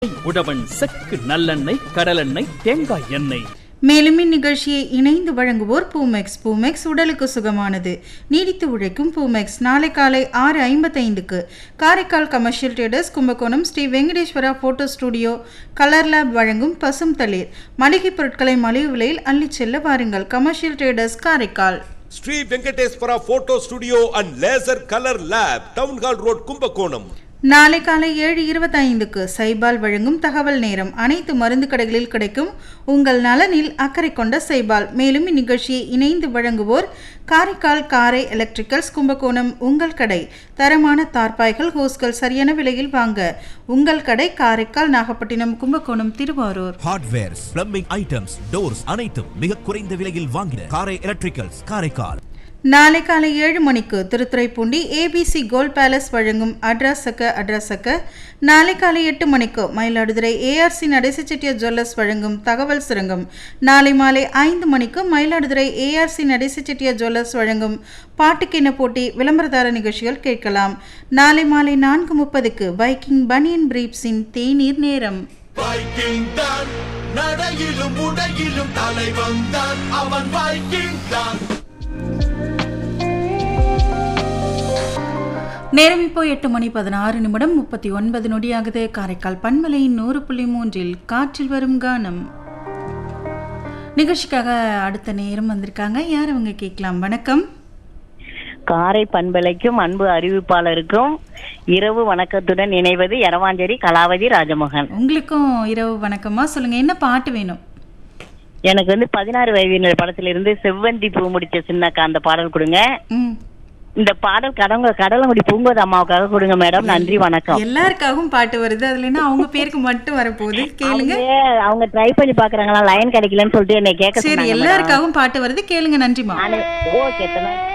உழவன் செக்கு நல்லெண்ணெய் கடலெண்ணெய் தேங்காய் எண்ணெய் மேலும் இந்நிகழ்ச்சியை இணைந்து வழங்குவோர் பூமெக்ஸ் பூமெக்ஸ் உடலுக்கு சுகமானது நீடித்து உழைக்கும் பூமெக்ஸ் நாளை காலை ஆறு ஐம்பத்தைந்துக்கு Karaikal commercial traders Kumbakonam Sri Venkateswara photo studio colour lab வழங்கும் பசும் தளிர் மளிகை பொருட்களை மலிவு விலையில் அள்ளிச் செல்ல வாருங்கள் commercial traders Karaikal Sri Venkateswara photo studio and laser colour lab town hall road Kumbakonam நாளை காலை ஏழு இருபத்தைந்துக்கு சைபால் வழங்கும் தகவல் நேரம் அனைத்து மருந்து கடைகளில் கிடைக்கும் உங்கள் நலனில் அக்கறை கொண்ட சைபால் மேலும் இந்நிகழ்ச்சியை இணைந்து வழங்குவோர் காரைக்கால் காரை எலக்ட்ரிக்கல்ஸ் கும்பகோணம் உங்கள் கடை தரமான தார்பாய்கள் ஹோஸ்கள் சரியான விலையில் வாங்க உங்கள் கடை Karaikal Nagapattinam Kumbakonam Thiruvarur hardwares plumbing items doors அனைத்தும் மிக குறைந்த விலையில் வாங்கின காரை எலக்ட்ரிக்கல்ஸ் காரைக்கால் நாளை காலை ஏழு மணிக்கு திருத்துறைப்பூண்டி ஏபிசி கோல்ட் பேலஸ் வழங்கும் அட்ராசக்க அட்ராசக்க நாளை காலை எட்டு மணிக்கு மயிலாடுதுறை ஏஆர்சி நடேச செட்டியார் ஜுவல்லர்ஸ் வழங்கும் தகவல் சுரங்கம் நாளை மாலை ஐந்து மணிக்கு மயிலாடுதுறை ஏஆர்சி நடேச செட்டியார் ஜுவல்லர்ஸ் வழங்கும் பாட்டுக்கென போட்டி விளம்பரதார நிகழ்ச்சிகள் கேட்கலாம் நாளை மாலை நான்கு முப்பதுக்கு பைக்கிங் பனியன் பிரீப்ஸின் தேநீர் நேரம் வைக்கிங் தான் நடையிலும் உடையிலும் தலைவன் தான் அவன் வைக்கிங் தான் நேரம் இப்போ எட்டு மணி பதினாறு நிமிடம் முப்பத்தி ஒன்பது நொடியாகுது காரைக்கால் பன்மலை நூறு புள்ளி மூன்றில் காற்றில் வரும் கானம் நிகழ்ச்சிக்காக அடுத்த நேரம் வந்திருக்காங்க யார் அவங்க கேட்கலாம் வணக்கம் காரை பண்பலைக்கும் அன்பு அறிவிப்பாளருக்கும் இரவு வணக்கத்துடன் இணைவது எரவாஞ்சேரி கலாவதி ராஜமோகன் உங்களுக்கும் இரவு வணக்கமா சொல்லுங்க என்ன பாட்டு வேணும் எனக்கு வந்து பதினாறு வயதினர் படத்துல இருந்து செவ்வந்தி பூ முடிச்ச சின்னக்கா அந்த பாடல் கொடுங்க ம் இந்த பாடல் கடவுங்க கடலங்குடி பூங்கோத அம்மாவுக்காக கொடுங்க மேடம் நன்றி வணக்கம் எல்லாருக்காகவும் பாட்டு வருது அதுல என்ன அவங்க பேருக்கு மட்டும் வரப்போகுது கேளுங்க அவங்க அவங்க ட்ரை பண்ணி பாக்குறாங்களா லைன் கிடைக்கலன்னு சொல்லிட்டு என்னை கேட்க சரி சொன்னாங்க எல்லாருக்காகவும் பாட்டு வருது கேளுங்க நன்றிமா ஓகே